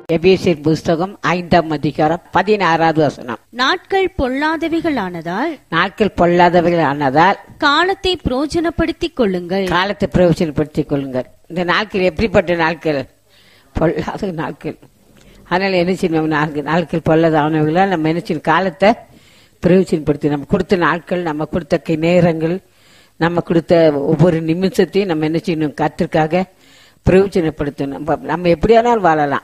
எபேசியர் புஸ்தகம் ஐந்தாம் அதிகாரம் பதினாறாவது வசனம் நாட்கள் பொல்லாதவைகளானதால் நாட்கள் பொல்லாதவர்கள் ஆனதால் காலத்தை பிரயோஜனப்படுத்திக் கொள்ளுங்கள் காலத்தை பிரயோஜனப்படுத்திக் கொள்ளுங்கள் இந்த நாட்கள் எப்படிப்பட்ட நாட்கள் பொல்லாத நாட்கள் அதனால என்ன செய்யணும் நாட்கள் நாட்கள் பொல்லாதவர்களா நம்ம என்ன செய்யணும் காலத்தை பிரயோஜனப்படுத்தி நம்ம கொடுத்த நாட்கள் நம்ம கொடுத்த கை- நேரங்கள் நம்ம கொடுத்த ஒவ்வொரு நிமிஷத்தையும் நம்ம என்ன செய்யணும் கத்திற்காக பிரயோஜனப்படுத்தணும் நம்ம- நம்ம எப்படியானாலும் வாழலாம்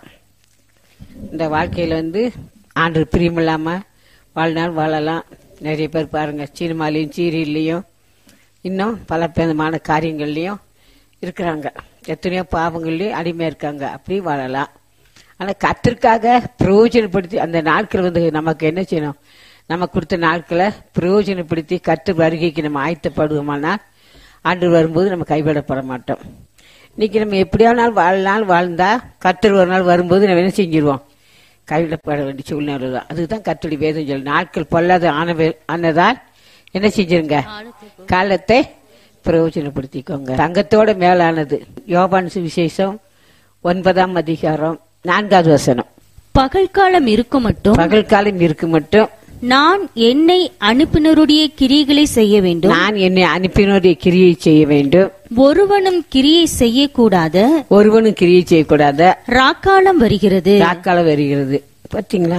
இந்த வாழ்க்கையில வந்து ஆண்டு பிரியமில்லாம வாழ்நாள் வாழலாம் நிறைய பேர் பாருங்க சினிமாலையும் சீரியல்லையும் இன்னும் பல விதமான காரியங்கள்லையும் இருக்கிறாங்க எத்தனையோ பாவங்கள்லையும் அடிமையா இருக்காங்க அப்படி வாழலாம் ஆனா கத்திற்காக பிரயோஜனப்படுத்தி அந்த நாட்கள் வந்து நமக்கு என்ன செய்யணும் நம்ம கொடுத்த நாட்களை பிரயோஜனப்படுத்தி கத்து வருகைக்கு நம்ம ஆயத்தப்படுவோமானா ஆண்டு வரும்போது நம்ம கைவிடப்பட மாட்டோம் இன்னைக்கு நம்ம எப்படியானாலும் வாழ்நாள் வாழ்ந்தா கத்தர் ஒரு நாள் வரும்போது நம்ம என்ன செஞ்சிருவோம் கைவிடப்பட வேண்டிய சூழ்நிலை தான் அதுதான் கத்துடைய வேதம் சொல்லு நாட்கள் பொல்லாத ஆனவே ஆனதால் என்ன செஞ்சிருங்க காலத்தை பிரயோஜனப்படுத்திக்கோங்க தங்கத்தோட மேலானது யோபான் சுவிசேஷம் ஒன்பதாம் அதிகாரம் நான்காவது வசனம் பகல் காலம் இருக்கும் மட்டும் பகல் காலம் இருக்கு மட்டும் நான் என்னை அனுப்பினருடைய கிரிகளை செய்ய வேண்டும் நான் என்னை அனுப்பினோடைய கிரியை செய்ய வேண்டும் ஒருவனும் கிரியை செய்யக்கூடாத ஒருவனும் கிரியை செய்யக்கூடாத ராக்காலம் வருகிறது ராக்காலம் வருகிறது பாத்தீங்களா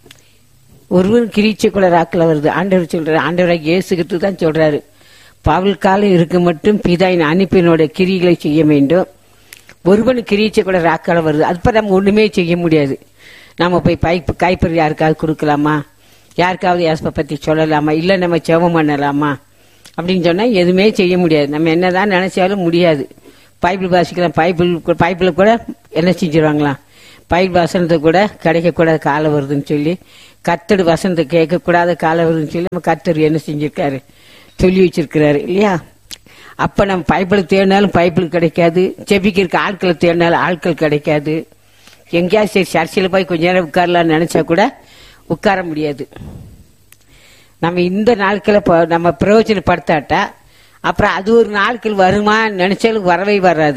ஒருவன் கிரீச்சை கூட ராக்கில் வருது ஆண்டவர் சொல்றாரு ஆண்டவராக இயேசுகிட்டு தான் சொல்றாரு பகல் காலம் இருக்க மட்டும் பிதாயின் அனுப்பினோட கிரிகளை செய்ய வேண்டும் ஒருவன் கிரீச்சை கூட ராக்காலம் வருது அது நம்ம ஒண்ணுமே செய்ய முடியாது நம்ம போய் பைப்பு கைப்பறி யாருக்காவது கொடுக்கலாமா யாருக்காவது யாஸ்பை பத்தி சொல்லலாமா இல்ல நம்ம செவம் பண்ணலாமா அப்படின்னு சொன்னா எதுவுமே செய்ய முடியாது நம்ம என்னதான் நினைச்சாலும் முடியாது பைபிள் வாசிக்கலாம் பைபிள் பைபிள் கூட என்ன செஞ்சிருவாங்களாம் பைபிள் வசனத்தை கூட கிடைக்கக்கூடாத காலம் வருதுன்னு சொல்லி கத்தடு வசனத்தை கேட்கக்கூடாத காலம் வருதுன்னு சொல்லி நம்ம கத்தர் என்ன செஞ்சிருக்காரு சொல்லி வச்சிருக்கிறாரு இல்லையா அப்ப நம்ம பைபிள் தேடினாலும் பைபிள் கிடைக்காது செபிக்கிறதுக்கு ஆட்களை தேடினாலும் ஆட்கள் கிடைக்காது எங்கேயாவது சரி சர்ச்சையில் போய் கொஞ்ச நேரம் உட்காரலாம்னு நினைச்சா கூட உட்கார முடியாது நம்ம இந்த நாட்களை ப- நம்ம பிரயோஜனப்படுத்தாட்டா அப்புறம் அது ஒரு நாட்கள் வருமா நினைச்சாலும் வரவே வராது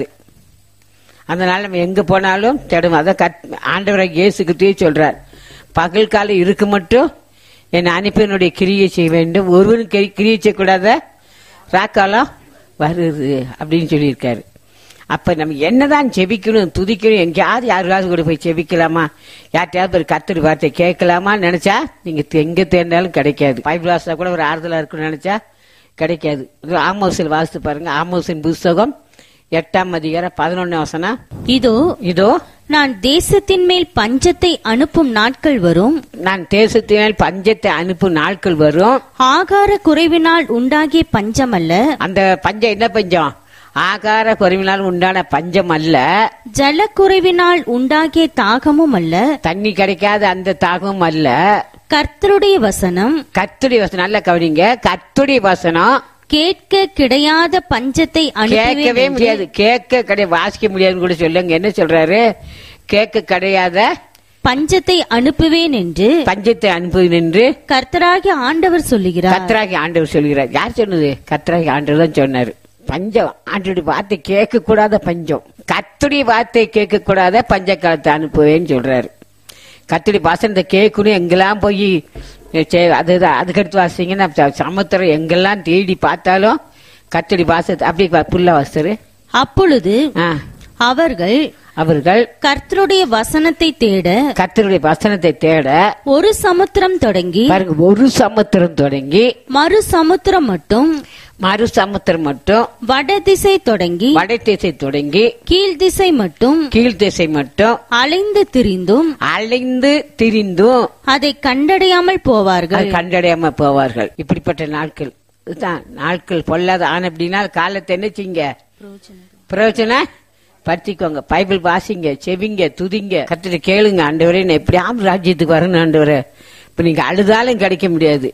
அதனால நம்ம எங்க போனாலும் தேடும் அதான் கத் ஆண்டவராக இயேசுக்கிட்டே சொல்றார் பகல் காலம் இருக்கு மட்டும் என் அனுப்பினுடைய கிரியை செய்ய வேண்டும் ஒருவரும் கிரி- கிரியை செய்யக்கூடாத ராக்காலம் வருது அப்படின்னு சொல்லியிருக்காரு அப்ப நம்ம என்னதான் ஜெபிக்கணும் துதிக்கணும் எங்கேயாவது யாருக்காவது கூட போய் ஜெபிக்கலாமா யார்கிட்டயாவது ஒரு கத்தர் வார்த்தை கேட்கலாமா நினைச்சா நீங்க தெ- எங்க தேர்ந்தாலும் கிடைக்காது பைபிள் வாசல கூட ஒரு ஆறுதலா இருக்கும்னு நினைச்சா கிடைக்காது இது ஆமோசில் வாசித்து பாருங்க ஆமோசின் புஸ்தகம் எட்டாம் அதிகாரம் பதினொன்னு வசனம் இதோ இதோ நான் தேசத்தின் மேல் பஞ்சத்தை அனுப்பும் நாட்கள் வரும் நான் தேசத்தினால் பஞ்சத்தை அனுப்பும் நாட்கள் வரும் ஆகார குறைவினால் உண்டாகிய பஞ்சம் அல்ல அந்த பஞ்சம் என்ன பஞ்சம் ஆகார குறைவினால் உண்டான பஞ்சம் அல்ல ஜலக்குறைவினால் உண்டாகிய தாகமும் அல்ல தண்ணி கிடைக்காத அந்த தாகம் அல்ல கர்த்தருடைய வசனம் கத்துடைய வசனம் நல்ல கவனிங்க கத்துடைய வசனம் கேட்க கிடையாத பஞ்சத்தை கேட்கவே அனுப்புவேன் என்று முடியாது கேட்க கிடையாது வாசிக்க முடியாதுன்னு கூட சொல்லுங்க என்ன சொல்றாரு கேட்க கிடையாத பஞ்சத்தை அனுப்புவேன் என்று பஞ்சத்தை அனுப்பு நின்று கர்த்தராகிய ஆண்டவர் சொல்லுகிறார் கத்ராகி ஆண்டவர் சொல்கிறார் யார் சொன்னது கத்ராகி ஆண்டவர் தான் சொன்னாரு பஞ்சம் ஆண்டுடைய வார்த்தை கேட்க கூடாத பஞ்சம் கத்துடைய வார்த்தை கேட்க கூடாத பஞ்ச காலத்தை அனுப்புவேன்னு சொல்றாரு கத்துடைய வசனத்தை கேட்கணும் எங்கெல்லாம் போய் சே- அதுதான் அதுக்கடுத்து வாசிங்கன்னா ச- சமுத்திரம் எங்கெல்லாம் தேடி பார்த்தாலும் கத்துடி வாசத்தை அப்படி பா- புல்ல வாசரு அப்பொழுது ஆ, அவர்கள் அவர்கள் கர்த்தருடைய வசனத்தை தேட கத்தருடைய வசனத்தை தேட ஒரு சமுத்திரம் தொடங்கி பாருங்க ஒரு சமுத்திரம் தொடங்கி மறு சமுத்திரம் மட்டும் மறு சமுத்திரம் மட்டும் வடதிசை தொடங்கி வடதிசை தொடங்கி கீழ் திசை மட்டும் கீழ் திசை மட்டும் அலைந்து திரிந்தும் அலைந்து திரிந்தும் அதை கண்டடையாமல் அது போவார்கள் கண்டடையாம போவார்கள் இப்படிப்பட்ட நாட்கள் இதுதான் நாட்கள் பொல்லாத ஆன அப்படின்னா காலத்தை என்ன செய்யுங்க பிரயோஜன படுத்திக்கோங்க பைபிள் வாசிங்க செவிங்க துதிங்க கத்திட்டு கேளுங்க ஆண்டவரே நான் எப்படியாவது ராஜ்யத்துக்கு வரணும் ஆண்டவரே இப்ப நீங்க அழுதாலும் கிடைக்க முடியாது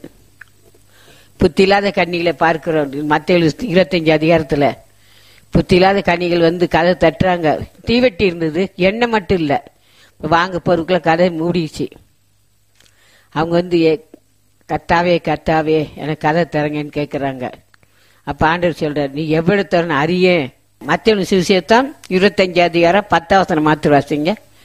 புத்தி இல்லாத கண்ணிகளை பார்க்கிறோம் மத்த இருபத்தஞ்சு அதிகாரத்துல புத்தி இல்லாத கண்ணிகள் வந்து கதை தட்டுறாங்க தீவெட்டி இருந்தது எண்ணெய் மட்டும் இல்ல வாங்க பொருட்களை கதை மூடிச்சு அவங்க வந்து "ஏ, கர்த்தாவே கர்த்தாவே எனக்கு கதை தரங்கன்னு கேட்கறாங்க அப்ப ஆண்டவர் சொல்றார் நீ எவ்வளவு தரணும் அறியேன் மத்திய சுவிசேஷம் இருபத்தஞ்சு அதிகாரம் பத்தாவசனம் மாத்திர வாசிங்க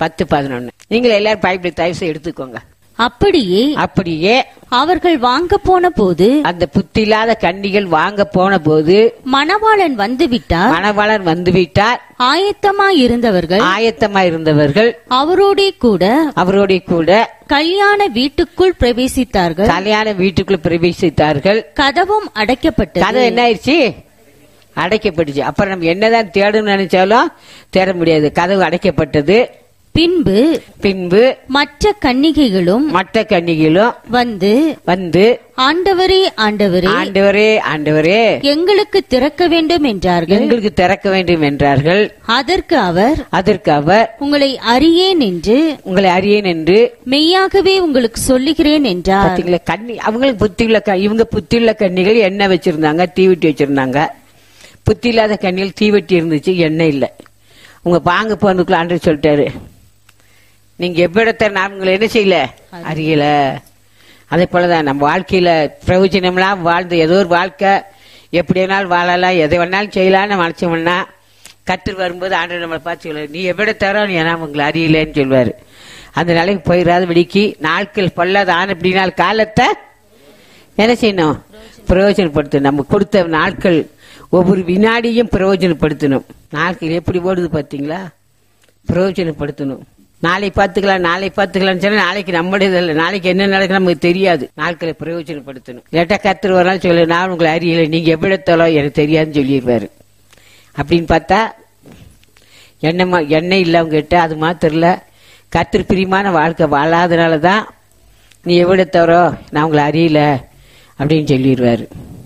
பத்து பதினொன்னு நீங்கள் எல்லாரும் பைபிள் தயவு செய்து எடுத்துக்கோங்க அப்படியே அப்படியே அவர்கள் வாங்க போன போது அந்த புத்தி இல்லாத கன்னிகள் வாங்க போன போது மணவாளன் வந்துவிட்டார் மணவாளன் வந்துவிட்டார் ஆயத்தமாய் இருந்தவர்கள் ஆயத்தமா இருந்தவர்கள் அவரோடே கூட அவரோட கூட கல்யாண வீட்டுக்குள் பிரவேசித்தார்கள் கல்யாண வீட்டுக்குள்ள பிரவேசித்தார்கள் கதவும் அடைக்கப்பட்டது கதை என்ன ஆயிடுச்சு அடைக்கப்பட்டுச்சு அப்புறம் நம்ம என்னதான் தேடணும்னு நினைச்சாலும் தேட முடியாது கதவு அடைக்கப்பட்டது பின்பு பின்பு மற்ற கன்னிகைகளும் மற்ற கன்னிகளும் வந்து வந்து ஆண்டவரே ஆண்டவரே ஆண்டவரே ஆண்டவரே எங்களுக்கு திறக்க வேண்டும் என்றார்கள் எங்களுக்கு திறக்க வேண்டும் என்றார்கள் அதற்கு அவர் அதற்கு அவர் உங்களை அறியேன் என்று உங்களை அறியேன் என்று மெய்யாகவே உங்களுக்கு சொல்லுகிறேன் என்றார் பாத்தீங்களா கன்னி அவங்களுக்கு புத்தியுள்ள க- இவங்க புத்தியுள்ள கன்னிகள் எண்ணெய் வச்சிருந்தாங்க தீவெட்டி வச்சிருந்தாங்க புத்தி இல்லாத கன்னிகள் தீவெட்டி இருந்துச்சு எண்ணெய் இல்ல உங்க பாங்க போனுக்குள்ள ஆண்டு சொல்லிட்டாரு நீங்க எவ்விடத்தை நான் உங்களை என்ன செய்யல அறியல அதே போலதான் நம்ம வாழ்க்கையில பிரயோஜனம்லாம் வாழ்ந்து ஏதோ ஒரு வாழ்க்கை எப்படி வேணாலும் வாழலாம் எதை வேணாலும் செய்யலாம்னு மனசோம்னா கற்று வரும்போது ஆண்டு நம்மளை பார்த்து சொல்லுவாரு நீ எவ்விட தர நீ ஏன்னா உங்களை அறியலன்னு சொல்லுவாரு அந்த நிலைக்கு போயிடாத வெடிக்கி நாட்கள் பொல்லாத ஆன அப்படினால் காலத்தை என்ன செய்யணும் பிரயோஜனப்படுத்தணும் நம்ம கொடுத்த நாட்கள் ஒவ்வொரு வினாடியும் பிரயோஜனப்படுத்தணும் நாட்கள் எப்படி ஓடுது பார்த்தீங்களா பிரயோஜனப்படுத்தணும் நாளை பார்த்துக்கலாம் நாளை பார்த்துக்கலாம்னு சொன்னா நாளைக்கு நம்முடையது இல்லை நாளைக்கு என்ன நடக்கும் நமக்கு தெரியாது நாட்களை பிரயோஜனப்படுத்தணும் இல்லாட்டா கத்துரு ஒரு நாள் சொல்லு நான் உங்களை அறியல நீங்க எவ்விடத்தோலோ எனக்கு தெரியாதுன்னு சொல்லிடுவாரு அப்படின்னு பார்த்தா எண்ணெய் மா- எண்ணெய் இல்லவங்க கிட்ட அது மாத்திரம் இல்ல கத்திரி பிரியமான வாழ்க்கை வாழாதனால தான் நீ எவ்விடத்தவரோ நான் உங்களை அறியல அப்படின்னு சொல்லிடுவாரு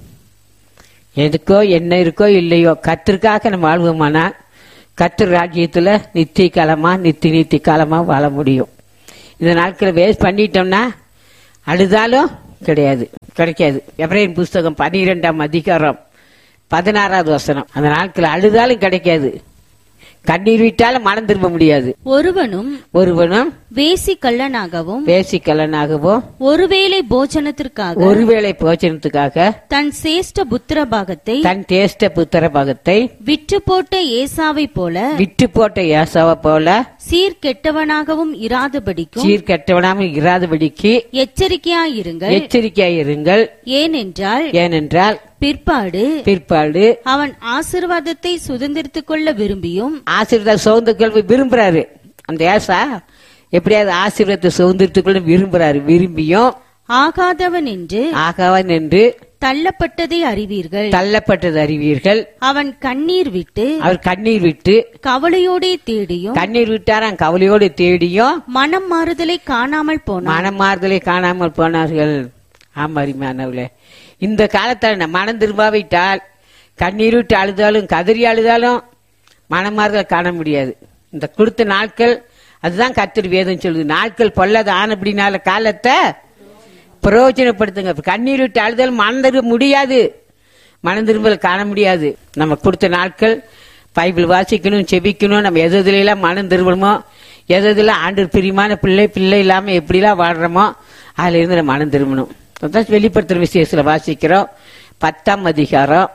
எதுக்கோ என்ன இருக்கோ இல்லையோ கத்திற்காக நம்ம வாழ்வோமானா கத்திர ராஜ்யத்துல நித்திய காலமா நித்தி நித்தி காலமா வாழ முடியும் இந்த நாட்களை வேஸ்ட் பண்ணிட்டோம்னா அழுதாலும் கிடையாது கிடைக்காது எப்ரேன் புஸ்தகம் பன்னிரெண்டாம் அதிகாரம் பதினாறாவது வசனம் அந்த நாட்கள் அழுதாலும் கிடைக்காது கண்ணீர் விட்டாலும் மனம் திரும்ப முடியாது ஒருவனும் ஒருவனும் வேசி கள்ளனாகவும் வேசிக்கலனாகவோ ஒருவேளை போஜனத்திற்காக ஒருவேளை போச்சனத்துக்காக தன் சேஷ்ட புத்திர பாகத்தை தன் தேஷ்ட புத்திர பாகத்தை விற்று போட்ட ஏசாவை போல விட்டு போட்ட ஏசாவை போல சீர்கெட்டவனாகவும் இராதபடிக்கும் சீர்கெட்டவனாமல் இராதபடிக்கு எச்சரிக்கையாயிருங்கள் எச்சரிக்கையாயிருங்கள் ஏனென்றால் ஏனென்றால் பிற்பாடு பிற்பாடு அவன் ஆசிர்வாதத்தை சுதந்திரித்துக் கொள்ள விரும்பியும் ஆசீர்வாத சுதந்திரத்தை விரும்புறாரு அந்த ஏசா எப்படியாவது ஆசீர்வாதத்தை சுதந்திரத்துக்குள்ள விரும்புறாரு விரும்பியும் ஆகாதவன் என்று ஆகவன் என்று தள்ளப்பட்டதை அறிவீர்கள் தள்ளப்பட்டது அறிவீர்கள் அவன் கண்ணீர் விட்டு அவர் கண்ணீர் விட்டு கவலையோடே தேடியும் கண்ணீர் விட்டாராம் கவலையோடு தேடியும் மனம் மாறுதலை காணாமல் போனான் மனமாறுதலை காணாமல் போனார்கள் ஆமாரிமானவளே இந்த காலத்துல நம்ம மனம் திரும்பாவிட்டால் கண்ணீர் விட்டு அழுதாலும் கதறி அழுதாலும் மனமாறுதல் காண முடியாது இந்த கொடுத்த நாட்கள் அதுதான் கத்திரி வேதம் சொல்லுது நாட்கள் பொல்லாத ஆனப்படினால காலத்தை பிரயோஜனப்படுத்துங்க இப்ப கண்ணீர் விட்டு அழுதாலும் மனம் திரும்ப முடியாது மனம் திரும்பல் காண முடியாது நம்ம கொடுத்த நாட்கள் பைபிள் வாசிக்கணும் செபிக்கணும் நம்ம எது எதுலாம் மனம் திரும்பணுமோ எது எதுலாம் ஆண்டு பிரியமான பிள்ளை பிள்ளை இல்லாம எப்படிலாம் வாழ்றோமோ அதுல இருந்து நம்ம மனம் திரும்பணும் அதான் வெளிப்படுத்துற விசேஷத்துல வாசிக்கிறோம் பத்தாம் அதிகாரம்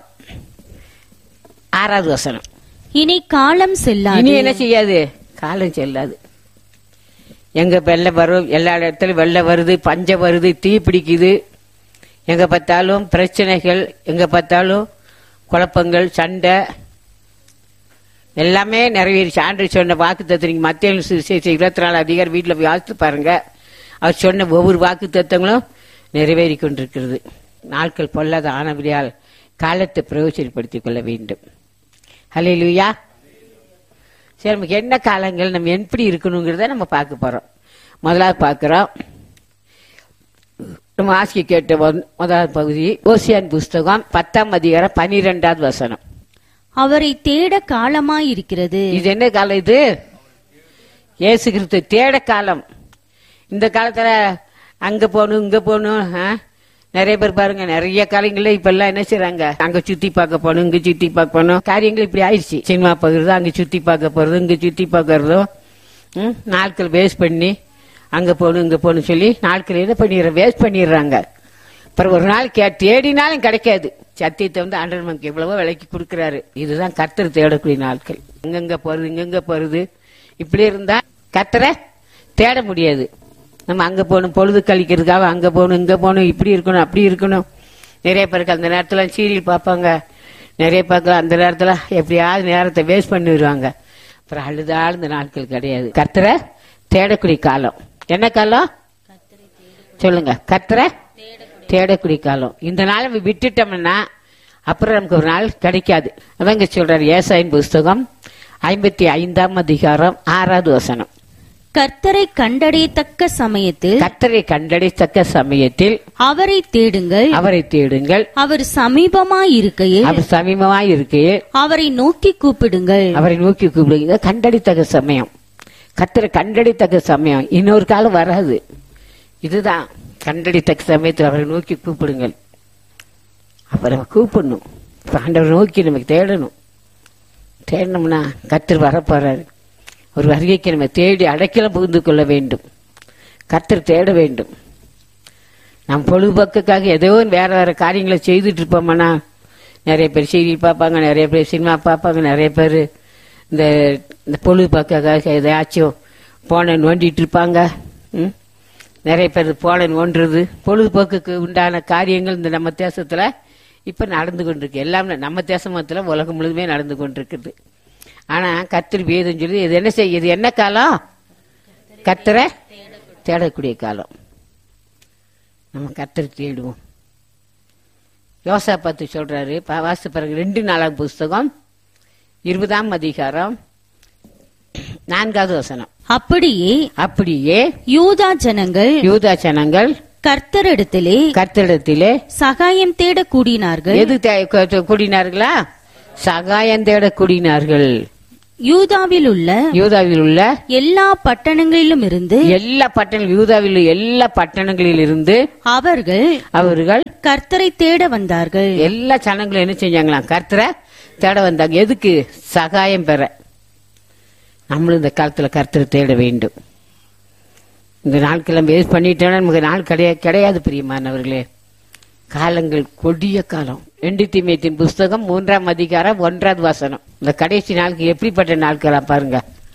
ஆறாவது வசனம் இனி காலம் செல்லாது இனி என்ன செய்யாது காலம் செல்லாது எங்க வெள்ளம் வரும் எல்லா இடத்துலயும் வெள்ளம் வருது பஞ்சம் வருது தீ பிடிக்குது எங்க பார்த்தாலும் பிரச்சனைகள் எங்க பார்த்தாலும் குழப்பங்கள் சண்டை எல்லாமே நிறைவேறிச்சு ஆண்டு சொன்ன வாக்கு தத்துவம் மத்திய இருபத்தி நாலு அதிகாரி வீட்டில் போய் வாசித்து பாருங்க அவர் சொன்ன ஒவ்வொரு வாக்கு தத்துவங்களும் நிறைவேறி கொண்டிருக்கிறது நாட்கள் பொல்லாத ஆனபடியால் காலத்தை பிரயோஜனப்படுத்திக் கொள்ள வேண்டும் ஹலே லூயா சரி நமக்கு என்ன காலங்கள் நம்ம எப்படி இருக்கணுங்கிறத நம்ம பார்க்க போறோம் முதலாவது பார்க்கிறோம் நம்ம ஆசிக்க கேட்ட முதல்- முதலாவது பகுதி ஓசியான் புஸ்தகம் பத்தாம் அதிகாரம் பனிரெண்டாவது வசனம் அவரை தேட காலமாயிருக்கிறது இது என்ன காலம் இது இயேசு கிறிஸ்து தேட காலம் இந்த காலத்துல அங்க போகணும் இங்க போகணும் ஆ? நிறைய பேர் பாருங்க நிறைய காலங்கள்ல இப்ப எல்லாம் என்ன செய்றாங்க அங்க சுத்தி பார்க்க போகணும் இங்க சுத்தி பார்க்க போகணும் காரியங்கள் இப்படி ஆயிடுச்சு சினிமா பார்க்கறது அங்க சுத்தி பார்க்க போறது இங்க சுத்தி பார்க்கறதும் ம், நாட்கள் வேஸ்ட் பண்ணி அங்க போகணும் இங்க போகணும் சொல்லி நாட்கள் என்ன பண்ணிடுற வேஸ்ட் பண்ணிடுறாங்க அப்புறம் ஒரு நாள் கே தேடினாலும் கிடைக்காது சத்தியத்தை வந்து ஆண்டவர் நமக்கு எவ்வளவோ விலைக்கு கொடுக்கறாரு இதுதான் கர்த்தர் தேடக்கூடிய நாட்கள் இங்கங்க போறது இங்கங்க போறது இப்படி இருந்தா கத்தரை தேட முடியாது நம்ம அங்க போகணும் பொழுது கழிக்கிறதுக்காக அங்க போகணும் இங்க போகணும் இப்படி இருக்கணும் அப்படி இருக்கணும் நிறைய பேருக்கு அந்த நேரத்துல சீரியல் பார்ப்பாங்க நிறைய பேருக்கு அந்த நேரத்துல எப்படியாவது நேரத்தை வேஸ்ட் பண்ணிடுவாங்க அப்புறம் அழுதாள் இந்த நாட்கள் கிடையாது கத்தரை தேடக்கூடிய காலம் என்ன காலம் சொல்லுங்க கத்தரை தேடக்கூடிய காலம் இந்த நாளை நம்ம விட்டுட்டோம்னா அப்புறம் நமக்கு ஒரு நாள் கிடைக்காது அதாங்க சொல்றாரு ஏசாயின் புஸ்தகம் ஐம்பத்தி ஐந்தாம் அதிகாரம் ஆறாவது வசனம் கர்த்தரை கண்டடையத்தக்க சமயத்தில் கத்தரை கண்டடைத்தக்க சமயத்தில் அவரை தேடுங்கள் அவரை தேடுங்கள் அவர் சமீபமாயிருக்கையில் அவர் சமீபமாய் இருக்கையில் அவரை நோக்கி கூப்பிடுங்கள் அவரை நோக்கி கூப்பிடுங்க கண்டடித்தக்க சமயம் கத்தரை கண்டடித்தக்க சமயம் இன்னொரு காலம் வராது இதுதான் கண்டடித்தக்க சமயத்தில் அவரை நோக்கி கூப்பிடுங்கள் அவரை கூப்பிடணும் இப்ப ஆண்டவரை நோக்கி நமக்கு தேடணும் தேடணும்னா கத்தர் வரப்போறாரு ஒரு வருகைக்கு நம்ம தேடி அடைக்கலம் புகுந்து கொள்ள வேண்டும் கத்தர் தேட வேண்டும் நம் பொழுதுபோக்குக்காக ஏதோ வேற வேற காரியங்களை செய்துட்டு இருப்போம்னா நிறைய பேர் சீரியல் பார்ப்பாங்க நிறைய பேர் சினிமா பார்ப்பாங்க நிறைய பேர் இந்த இந்த பொழுதுபோக்குக்காக எதையாச்சும் போன நோண்டிட்டு இருப்பாங்க ம்? நிறைய பேர் போன நோண்டுறது பொழுதுபோக்குக்கு உண்டான காரியங்கள் இந்த நம்ம தேசத்துல இப்ப நடந்து கொண்டிருக்கு எல்லாம் நம்ம தேசமத்துல உலகம் முழுதுமே நடந்து கொண்டிருக்குது ஆனா கத்திரி வேதம் சொல்லி இது என்ன செய்ய இது என்ன காலம் கத்தரை தேடக்கூடிய காலம் நம்ம கத்தரை தேடுவோம் யோசா பார்த்து சொல்றாரு பா- வாசித்து பிறகு ரெண்டு நாளாம் புஸ்தகம் இருபதாம் அதிகாரம் நான்காவது வசனம் அப்படியே அப்படியே யூதா ஜனங்கள் யூதா ஜனங்கள் கர்த்தரிடத்திலே கர்த்தரிடத்திலே சகாயம் தேட கூடினார்கள் எது தே- கு- கூடினார்களா சகாயம் தேட கூடினார்கள் யூதாவில் உள்ள யூதாவில் உள்ள எல்லா பட்டணங்களிலும் இருந்து எல்லா பட்டணங்கள் யூதாவில் உள்ள எல்லா பட்டணங்களில் இருந்து அவர்கள் அவர்கள் கர்த்தரை தேட வந்தார்கள் எல்லா ஜனங்களும் என்ன செஞ்சாங்களாம் கர்த்தரை தேட வந்தாங்க எதுக்கு சகாயம் பெற நம்மளும் இந்த காலத்துல கர்த்தரை தேட வேண்டும் இந்த நாட்கெல்லாம் வேஸ்ட் பண்ணிட்டோம்னா நமக்கு நாள் கிடையாது கிடையாது பிரியமானவர்களே காலங்கள் கொடிய காலம் ரெண்டு தீமையத்தின் புஸ்தகம் மூன்றாம் அதிகாரம் ஒன்றாவது வசனம் இந்த கடைசி நாளுக்கு எப்படிப்பட்ட நாட்களா பாருங்க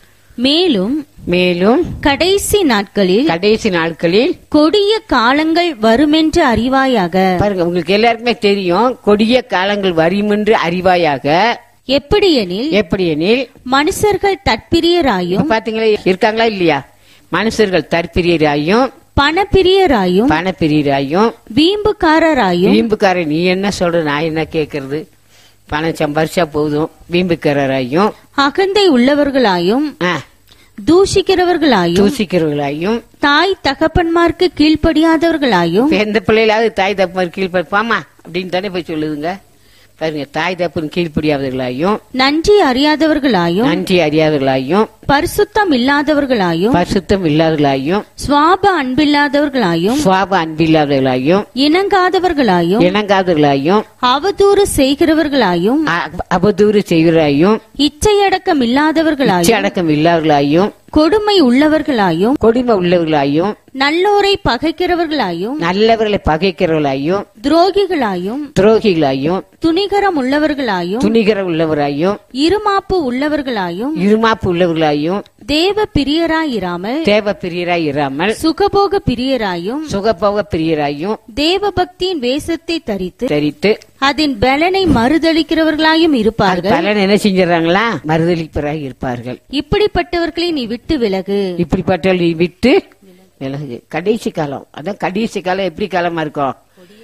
மேலும் மேலும் கடைசி நாட்களில் கடைசி நாட்களில் கொடிய காலங்கள் வருமென்று அறிவாயாக பாருங்க உங்களுக்கு எல்லாருக்குமே தெரியும் கொடிய காலங்கள் வருமென்று அறிவாயாக எப்படியெனில் எப்படி எனில் மனுஷர்கள் தற்பிரியராயும் இப்ப பாத்தீங்களா இருக்காங்களா இல்லையா மனுஷர்கள் தற்பிரியராயும் பணப்பிரியராயும் பணப்பிரியராயும் வீம்புக்காரராயும் வீம்புக்காரன் நீ என்ன சொல்ற நான் என்ன கேக்குறது பணம் சம்பாரிச்சா போதும் வீம்புக்காரராயும் அகந்தை உள்ளவர்களாயும் ஆ, தூஷிக்கிறவர்களாயும் தூசிக்கிறவர்களாயும் தாய் தகப்பன்மார்க்கு கீழ்ப்படியாதவர்களாயும் இப்ப எந்த பிள்ளைகளாவது தாய் தப்பு கீழ்ப்பாமா அப்படின்னு தானே போய் சொல்லுதுங்க பாருங்க தாய் தப்புன்னு கீழ்ப்படியாதவர்களாயும் நன்றி அறியாதவர்களாயும் நன்றி அறியாதவர்களாயும் பரிசுத்தம் இல்லாதவர்களாயும் பரிசுத்தம் இல்லாதவர்களாயும் சுவாப அன்பில்லாதவர்களாயும் சுவாப அன்பில்லாதவர்களாயும் இணங்காதவர்களாயும் இணங்காதவர்களாயும் அவதூறு செய்கிறவர்களாயும் அ- அவதூறு செய்வராயும் இச்சையடக்கம் இல்லாதவர்களாயும் அடக்கம் இல்லாதவர்களாயும் கொடுமை உள்ளவர்களாயும் கொடுமை உள்ளவர்களாயும் நல்லோரை பகைக்கிறவர்களாயும் நல்லவர்களை பகைக்கிறவர்களாயும் துரோகிகளாயும் துரோகிகளாயும் துணிகரம் உள்ளவர்களாயும் துணிகர உள்ளவராயும் இருமாப்பு உள்ளவர்களாயும் இருமாப்பு உள்ளவர்களாயும் தேவ பிரியராயிராமல் தேவ பிரியராய் இராமல் சுகபோக பிரியராயும் சுகபோக பிரியராயும் தேவ பக்தியின் வேஷத்தை தரித்து தரித்து அதன் பலனை மறுதளிக்கிறவர்களாயும் அது இருப்பார்கள் பலன் என்ன செஞ்சிடறாங்களா மறுதளிப்பராய் இருப்பார்கள் இப்படிப்பட்டவர்களை நீ விட்டு விலகு இப்படிப்பட்டவர்களை விட்டு விலகு கடைசி காலம் அதான் கடைசி காலம் எப்படி காலமா இருக்கும்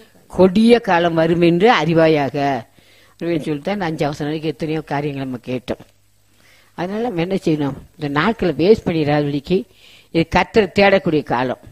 கொடிய காலம் வரும் என்று அறிவாயாக அப்படின்னு சொல்லிட்டு அந்த அஞ்சு அவசரம் வரைக்கும் எத்தனையோ காரியங்கள் நம்ம கேட்டோம் அதனால நம்ம என்ன செய்யணும் இந்த நாட்களை வேஸ்ட் பண்ணிடாதபடிக்கு இது கத்தரை தேடக்கூடிய காலம்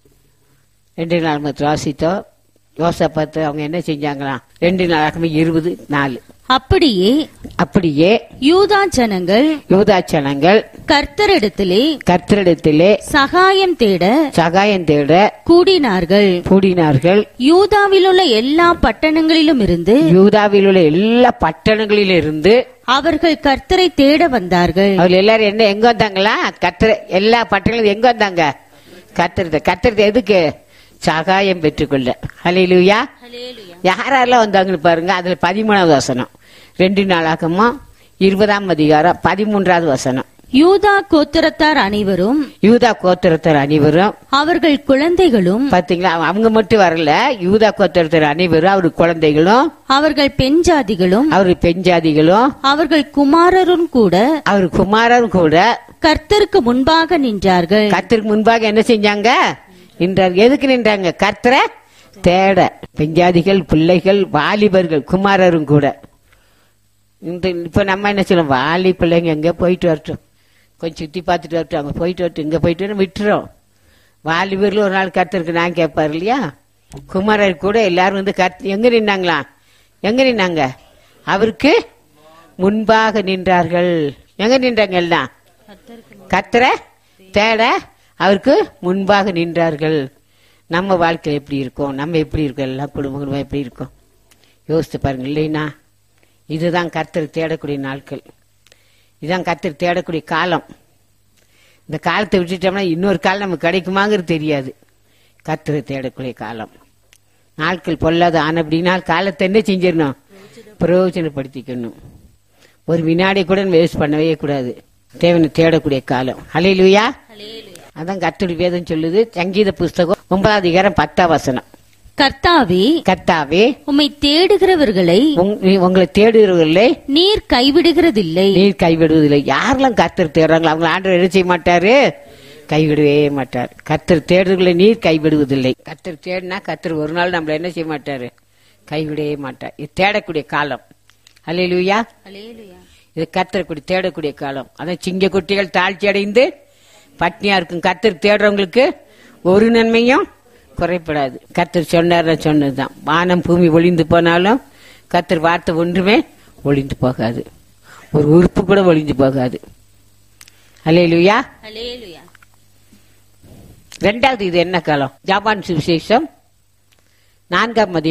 ரெண்டு நாள் மற்ற வாசித்தோம் யோசா பார்த்து அவங்க என்ன செஞ்சாங்களாம் ரெண்டு நாளாகவே இருபது நாலு அப்படியே அப்படியே யூதா ஜனங்கள் யூதாச்சனங்கள் கர்த்தரிடத்திலே கர்த்தரிடத்திலே சகாயம் தேட சகாயம் தேட கூடினார்கள் கூடினார்கள் யூதாவில் உள்ள எல்லா பட்டணங்களிலும் இருந்து யூதாவில் உள்ள எல்லா பட்டணங்களிலும் இருந்து அவர்கள் கர்த்தரை தேட வந்தார்கள் அவங்க எல்லாரும் என்ன எங்க வந்தாங்களா கத்திர எல்லா பட்டணங்களும் எங்க வந்தாங்க கத்திரத கத்திரத எதுக்கு சகாயம் பெற்றுக்கொள்ள ஹalleluya யாரெல்லாம் வந்தாங்கன்னு பாருங்க அதுல பதிமூணாவது வசனம் ரெண்டு நாளாகமும் இருபதாம் அதிகாரம் பதிமூன்றாவது வசனம் யூதா கோத்திரத்தார் அனைவரும் யூதா கோத்திரத்தர் அனைவரும் அவர்கள் குழந்தைகளும் பாத்தீங்களா அவங்க மட்டும் வரல யூதா கோத்திரத்தர் அனைவரும் அவர் குழந்தைகளும் அவர்கள் பெண் ஜாதிகளும் அவர் பெஞ்சாதிகளும் அவர்கள் குமாரரும் கூட அவர் குமாரரும் கூட கர்த்தருக்கு முன்பாக நின்றார்கள் கர்த்தருக்கு முன்பாக என்ன செஞ்சாங்க நின்றார் எதுக்கு நின்றாங்க கர்த்தரை தேட பெஞ்சாதிகள் பிள்ளைகள் வாலிபர்கள் குமாரரும் கூட இந்த இப்ப நம்ம என்ன சொல்லுவோம் வாலி பிள்ளைங்க எங்க போயிட்டு வரட்டும் கொஞ்சம் சுத்தி பார்த்துட்டு வரட்டும் அங்க போயிட்டு வரட்டும் இங்க போயிட்டு வரட்டும் விட்டுறோம் வாலிபர்ல ஒரு நாள் கர்த்தருக்கு நான் கேட்பாரு இல்லையா குமாரர் கூட எல்லாரும் வந்து கர்த்த எங்க நின்னாங்களா எங்க நின்னாங்க அவருக்கு முன்பாக நின்றார்கள் எங்க நின்றாங்க எல்லாம் கர்த்தரை தேட அவருக்கு முன்பாக நின்றார்கள் நம்ம வாழ்க்கை எப்படி இருக்கும் நம்ம எப்படி இருக்கோம் எல்லா குடும்பங்களும் எப்படி இருக்கும் யோசித்து பாருங்க இல்லைன்னா இதுதான் கர்த்தர் தேடக்கூடிய நாட்கள் இதுதான் கர்த்தர் தேடக்கூடிய காலம் இந்த காலத்தை விட்டுட்டோம்னா இன்னொரு காலம் நமக்கு கிடைக்குமாங்கிறது தெரியாது கர்த்தரை தேடக்கூடிய காலம் நாட்கள் பொல்லாத ஆன அப்படின்னா காலத்தை என்ன செஞ்சிடணும் பிரயோஜனப்படுத்திக்கணும் ஒரு வினாடி கூட வேஸ்ட் பண்ணவே கூடாது தேவனை தேடக்கூடிய காலம் ஹalleluya அதான் கர்த்தருடைய வேதம் சொல்லுது சங்கீத புஸ்தகம் ஒன்பதாவது அதிகாரம் பத்தாம் வசனம் கர்த்தாவே கர்த்தாவே உம்மை தேடுகிறவர்களை உங்க- உங்களை தேடுகிறவர்களே நீர் கைவிடுகிறதில்லை நீர் கைவிடுவதில்லை யாரெல்லாம் கர்த்தர் தேடுறாங்களோ அவங்க ஆண்டவர் என்ன செய்ய மாட்டாரு கைவிடவே மாட்டார் கர்த்தர் தேடுறவர்களை நீர் கைவிடுவதில்லை கர்த்தர் தேடினா கர்த்தர் ஒரு நாள் நம்மள என்ன செய்ய மாட்டாரு கைவிடவே மாட்டார் இது தேடக்கூடிய காலம் அல்லேலூயா இது கர்த்தர் தேடக்கூடிய காலம் அதான் சிங்க குட்டிகள் தாழ்ச்சி அடைந்து பட்னியா இருக்கும் கர்த்தர் தேடுறவங்களுக்கு ஒரு நன்மையும் குறைப்படாது கர்த்தர் சொன்னார் சொன்னதுதான் வானம் பூமி ஒளிந்து போனாலும் கர்த்தர் வார்த்தை ஒன்றுமே ஒளிந்து போகாது ஒரு உறுப்பு கூட ஒளிந்து போகாது அல்லேலூயா ரெண்டாவது இது என்ன காலம் ஜாபான் சுவிசேஷம் நான்காம் மதியம்